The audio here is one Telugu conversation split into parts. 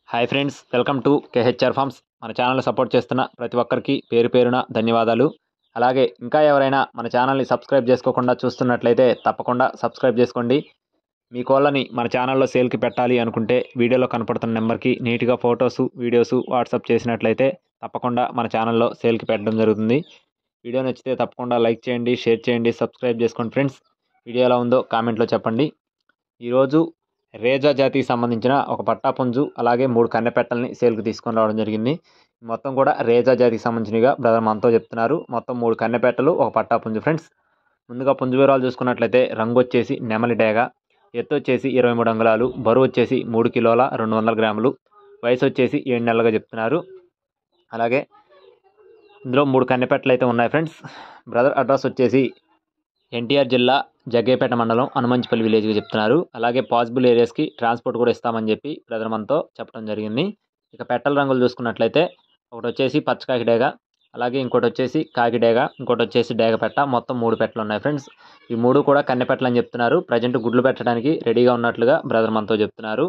hi friends welcome to KHR farms మన ఛానల్ని సపోర్ట్ చేస్తున్న ప్రతి ఒక్కరికి పేరు పేరున ధన్యవాదాలు అలాగే ఇంకా ఎవరైనా మన ఛానల్ని సబ్స్క్రైబ్ చేసుకోకుండా చూస్తున్నట్లయితే తప్పకుండా సబ్స్క్రైబ్ చేసుకోండి మీ కోళ్ళని మన ఛానల్లో సేల్కి పెట్టాలి అనుకుంటే వీడియోలో కనపడుతున్న నెంబర్కి నీట్గా ఫొటోస్ వీడియోస్ వాట్సాప్ చేసినట్లయితే తప్పకుండా మన ఛానల్లో సేల్కి పెట్టడం జరుగుతుంది వీడియో నచ్చితే తప్పకుండా లైక్ చేయండి షేర్ చేయండి సబ్స్క్రైబ్ చేసుకోండి ఫ్రెండ్స్ వీడియో ఎలా ఉందో కామెంట్లో చెప్పండి ఈరోజు రేజా జాతికి సంబంధించిన ఒక పట్టా పుంజు అలాగే మూడు కన్నెపెట్టల్ని సేల్కి తీసుకొని రావడం జరిగింది మొత్తం కూడా రేజా జాతికి సంబంధించినవిగా బ్రదర్ మనతో చెప్తున్నారు మొత్తం మూడు కన్నెపెట్టలు ఒక పట్టా పుంజు ఫ్రెండ్స్ ముందుగా పుంజు వివరాలు చూసుకున్నట్లయితే రంగు వచ్చేసి నెమలి డేగ ఎత్తు వచ్చేసి ఇరవై మూడు అంగుళాలు బరువు వచ్చేసి మూడు కిలోల రెండు వందల గ్రాములు వయసు వచ్చేసి ఏడు నెలలుగా చెప్తున్నారు అలాగే ఇందులో మూడు కన్నెపెట్టలు అయితే ఉన్నాయి ఫ్రెండ్స్ బ్రదర్ అడ్రస్ వచ్చేసి ఎన్టీఆర్ జిల్లా జగ్గేపేట మండలం హనుమంచిపల్లి విలేజ్గా చెప్తున్నారు అలాగే పాసిబుల్ ఏరియాస్కి ట్రాన్స్పోర్ట్ కూడా ఇస్తామని చెప్పి బ్రదర్ మనతో చెప్పడం జరిగింది ఇక పెట్టల రంగులు చూసుకున్నట్లయితే ఒకటి వచ్చేసి పచ్చకాకి డేగ అలాగే ఇంకోటి వచ్చేసి కాకి డేగ ఇంకోటి వచ్చేసి డేగ పెట్ట మొత్తం మూడు పెట్టలు ఉన్నాయి ఫ్రెండ్స్ ఈ మూడు కూడా కన్నె పెట్టలు అని చెప్తున్నారు ప్రజెంట్ గుడ్లు పెట్టడానికి రెడీగా ఉన్నట్లుగా బ్రదర్ మనతో చెప్తున్నారు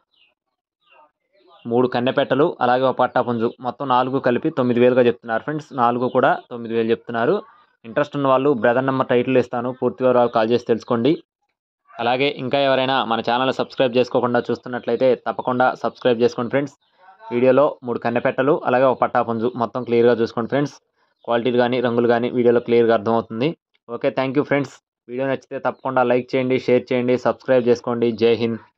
మూడు కన్నెపెట్టలు అలాగే ఒక పట్టా పుంజు మొత్తం నాలుగు కలిపి తొమ్మిది వేలుగా చెప్తున్నారు ఫ్రెండ్స్ నాలుగు కూడా తొమ్మిది వేలు చెప్తున్నారు ఇంట్రెస్ట్ ఉన్న వాళ్ళు బ్రదర్ నెంబర్ టైటిల్ ఇస్తాను పూర్తి వివరాలు కాల్ చేసి తెలుసుకోండి అలాగే ఇంకా ఎవరైనా మన ఛానల్ సబ్స్క్రైబ్ చేసుకోకుండా చూస్తున్నట్లయితే తప్పకుండా సబ్స్క్రైబ్ చేసుకోండి ఫ్రెండ్స్ వీడియోలో మూడు కన్నెపెట్టలు అలాగే ఒక పట్టా పుంజు మొత్తం క్లియర్గా చూసుకోండి ఫ్రెండ్స్ క్వాలిటీలు కానీ రంగులు కానీ వీడియోలో క్లియర్గా అర్థమవుతుంది okay thank you friends video నచ్చితే తప్పకుండా లైక్ చేయండి షేర్ చేయండి సబ్స్క్రైబ్ చేసుకోండి జై హింద్